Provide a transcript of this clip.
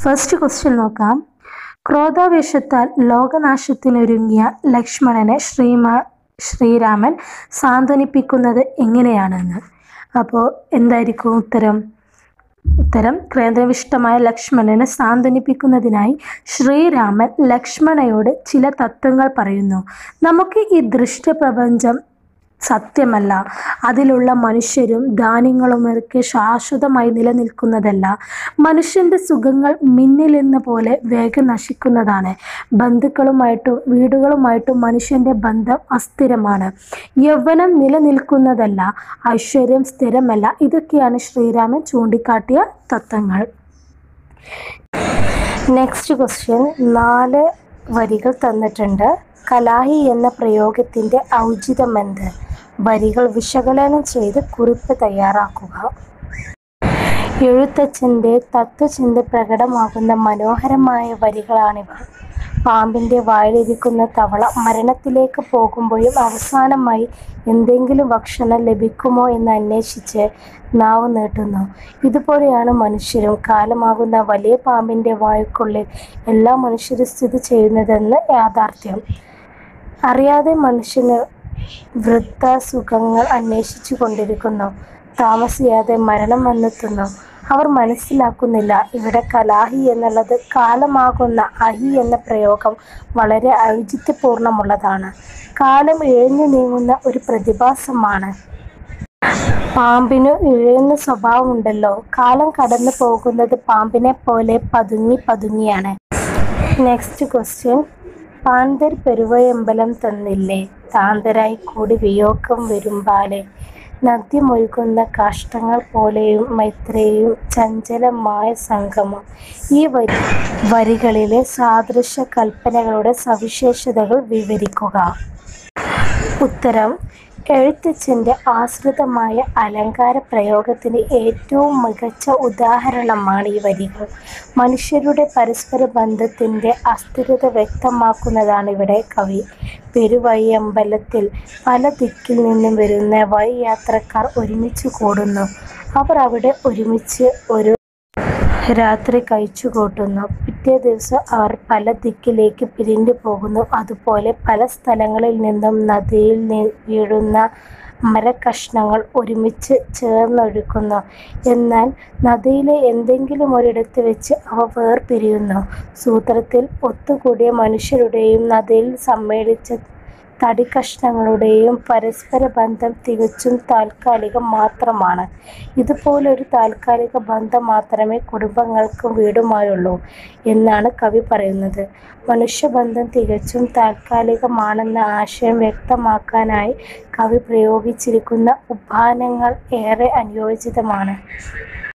first question നോക്കാം ക്രോധാവേശത്താൽ ലോകനാശത്തിനൊരുങ്ങിയ ലക്ഷ്മണനെ ശ്രീമാ ശ്രീരാമൻ സാന്ത്വനിപ്പിക്കുന്നത് എങ്ങനെയാണെന്ന് അപ്പോൾ എന്തായിരിക്കും ഉത്തരം ഉത്തരം കേന്ദ്രവിഷ്ടമായ ലക്ഷ്മണനെ സാന്ത്വനിപ്പിക്കുന്നതിനായി ശ്രീരാമൻ ലക്ഷ്മണയോട് ചില തത്വങ്ങൾ പറയുന്നു നമുക്ക് ഈ ദൃഷ്ടപ്രപഞ്ചം സത്യമല്ല അതിലുള്ള മനുഷ്യരും ധാന്യങ്ങളുമൊക്കെ ശാശ്വതമായി നിലനിൽക്കുന്നതല്ല മനുഷ്യൻ്റെ സുഖങ്ങൾ മിന്നിലെന്ന പോലെ വേഗം നശിക്കുന്നതാണ് ബന്ധുക്കളുമായിട്ടും വീടുകളുമായിട്ടും മനുഷ്യൻ്റെ ബന്ധം അസ്ഥിരമാണ് യൗവനം നിലനിൽക്കുന്നതല്ല ഐശ്വര്യം സ്ഥിരമല്ല ഇതൊക്കെയാണ് ശ്രീരാമൻ ചൂണ്ടിക്കാട്ടിയ തത്വങ്ങൾ നെക്സ്റ്റ് ക്വസ്റ്റ്യൻ നാല് വരികൾ തന്നിട്ടുണ്ട് കലാഹി എന്ന പ്രയോഗത്തിൻ്റെ ഔചിതമെന്ത് വരികൾ വിശകലനം ചെയ്ത് കുറിപ്പ് തയ്യാറാക്കുക എഴുത്തച്ഛൻ്റെ തത്വചിന്ത പ്രകടമാകുന്ന മനോഹരമായ വരികളാണിവ പാമ്പിൻ്റെ വായിലിരിക്കുന്ന തവള മരണത്തിലേക്ക് പോകുമ്പോഴും അവസാനമായി എന്തെങ്കിലും ഭക്ഷണം ലഭിക്കുമോ എന്ന് അന്വേഷിച്ച് നാവ് നീട്ടുന്നു ഇതുപോലെയാണ് മനുഷ്യരും കാലമാകുന്ന വലിയ പാമ്പിൻ്റെ വായ്ക്കുള്ളിൽ എല്ലാ മനുഷ്യരും സ്ഥിതി ചെയ്യുന്നതെന്ന് യാഥാർത്ഥ്യം അറിയാതെ മനുഷ്യന് വൃത്താസുഖങ്ങൾ അന്വേഷിച്ചു കൊണ്ടിരിക്കുന്നു താമസിയാതെ മരണം വന്നെത്തുന്നു അവർ മനസ്സിലാക്കുന്നില്ല ഇവിടെ കലാഹി എന്നുള്ളത് കാലമാകുന്ന അഹി എന്ന പ്രയോഗം വളരെ ഔചിത്യപൂർണമുള്ളതാണ് കാലം ഇഴഞ്ഞു നീങ്ങുന്ന ഒരു പ്രതിഭാസമാണ് പാമ്പിനു ഇഴയുന്ന സ്വഭാവമുണ്ടല്ലോ കാലം കടന്നു പോകുന്നത് പാമ്പിനെ പോലെ പതുങ്ങി പതുങ്ങിയാണ് നെക്സ്റ്റ് ക്വസ്റ്റ്യൻ പാന്തർ പെരുവയമ്പലം തന്നില്ലേ താന്തരായി കൂടി വിയോഗം വരുമ്പാലെ നദ്യമൊഴുകുന്ന കാഷ്ടങ്ങൾ പോലെയും മൈത്രേയും ചഞ്ചലമായ സംഗമം ഈ വരി വരികളിലെ സാദൃശ്യ കൽപ്പനകളുടെ സവിശേഷതകൾ വിവരിക്കുക ഉത്തരം എഴുത്തച്ഛൻ്റെ ആശ്രിതമായ അലങ്കാര പ്രയോഗത്തിന് ഏറ്റവും മികച്ച ഉദാഹരണമാണ് ഈ വരികൾ മനുഷ്യരുടെ പരസ്പര ബന്ധത്തിൻ്റെ അസ്ഥിരത വ്യക്തമാക്കുന്നതാണ് ഇവിടെ കവി പെരുവഴിയമ്പലത്തിൽ പല ദിക്കിൽ നിന്നും വരുന്ന വഴിയാത്രക്കാർ ഒരുമിച്ച് കൂടുന്നു അവർ അവിടെ ഒരുമിച്ച് ഒരു രാത്രി കഴിച്ചു കൂട്ടുന്നു പിറ്റേ ദിവസം അവർ പല ദിക്കിലേക്ക് പിരിഞ്ഞു പോകുന്നു അതുപോലെ പല സ്ഥലങ്ങളിൽ നിന്നും നദിയിൽ വീഴുന്ന മരക്കഷ്ണങ്ങൾ ഒരുമിച്ച് ചേർന്നൊഴുക്കുന്നു എന്നാൽ നദിയിലെ എന്തെങ്കിലും ഒരിടത്ത് വെച്ച് അവ വേർപിരിയുന്നു സൂത്രത്തിൽ ഒത്തുകൂടിയ മനുഷ്യരുടെയും നദിയിൽ സമ്മേളിച്ച തടിക്കഷ്ണങ്ങളുടെയും പരസ്പര ബന്ധം തികച്ചും താൽക്കാലികം മാത്രമാണ് ഇതുപോലൊരു താൽക്കാലിക ബന്ധം മാത്രമേ കുടുംബങ്ങൾക്കും വീടുമായുള്ളൂ എന്നാണ് കവി പറയുന്നത് മനുഷ്യബന്ധം തികച്ചും താൽക്കാലികമാണെന്ന ആശയം വ്യക്തമാക്കാനായി കവി പ്രയോഗിച്ചിരിക്കുന്ന ഉപാനങ്ങൾ ഏറെ അനുയോജിതമാണ്